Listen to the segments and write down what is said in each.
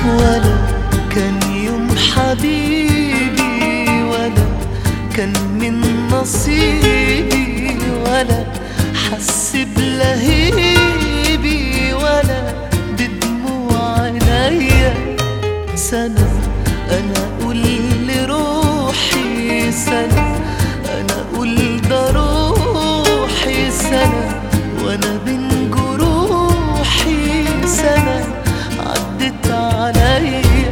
ولا كان يوم حبيبي ولا كان من نصيبي ولا حس بلهيبي ولا بدموع عينيا سنة أنا أقول لروحي سنة أنا أقول ده روحي سنة وأنا بين جروحي سنة عدت عليا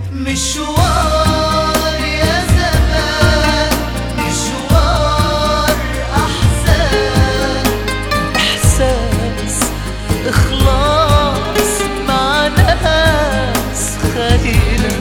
مشوار يا زمان مشوار أحزان إحساس إخلاص مع ناس خاينة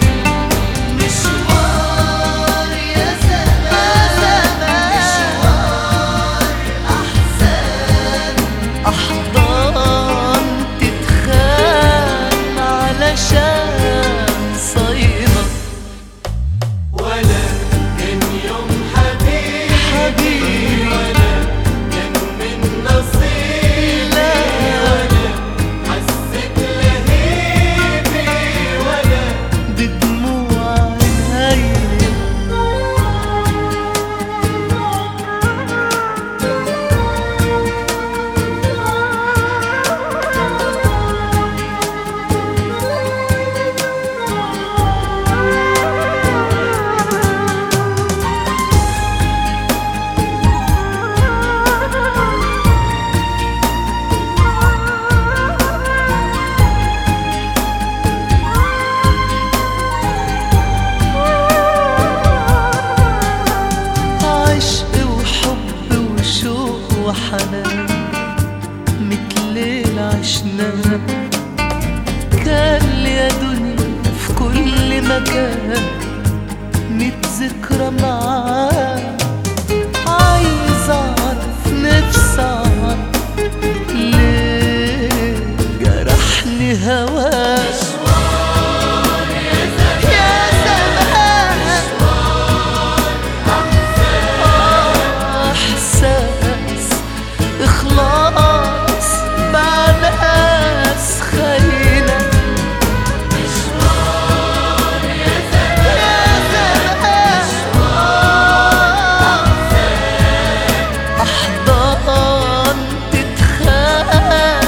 مشوار يا زمان مشوار أحزان أحضان تتخان علشان صينة ولا كان يوم حبيبي حبيبي ولا كان من نصيبي لا ولا حسيت لهيبي ولا بدموع عينيا عشق وحب وشوق وحنان متليل عشناه كان يا دنيا في كل مكان ميت ذكرى معاه عايز اعرف نفسي اعرف ليه جرحني هواه يا زمان احساس اخلاص مع ناس خاينه يا زمان احضان تتخان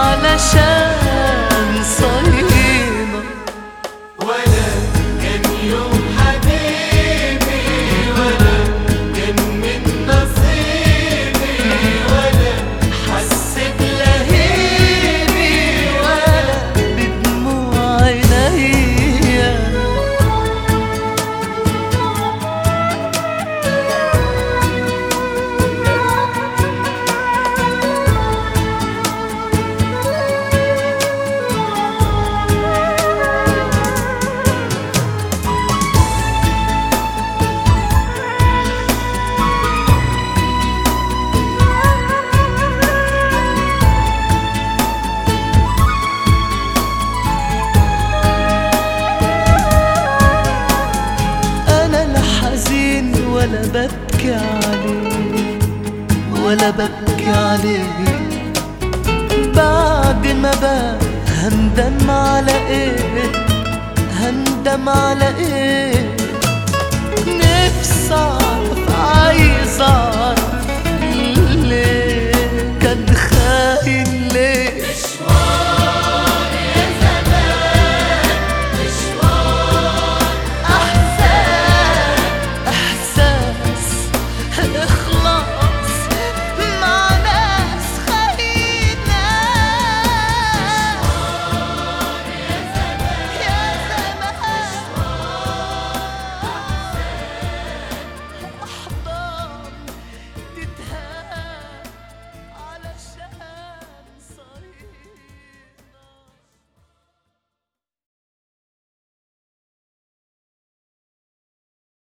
علشان صينه ولا كان يوم حبيبي ولا كان من نصيبي ولا حسيت لهيبي ولا بدموع عينيا انا لا حزين ولا ببكي عليه ولا ببكي عليه بعد ما بقى هندم على ايه هندم على ايه نفسي اعرف عايز اعرف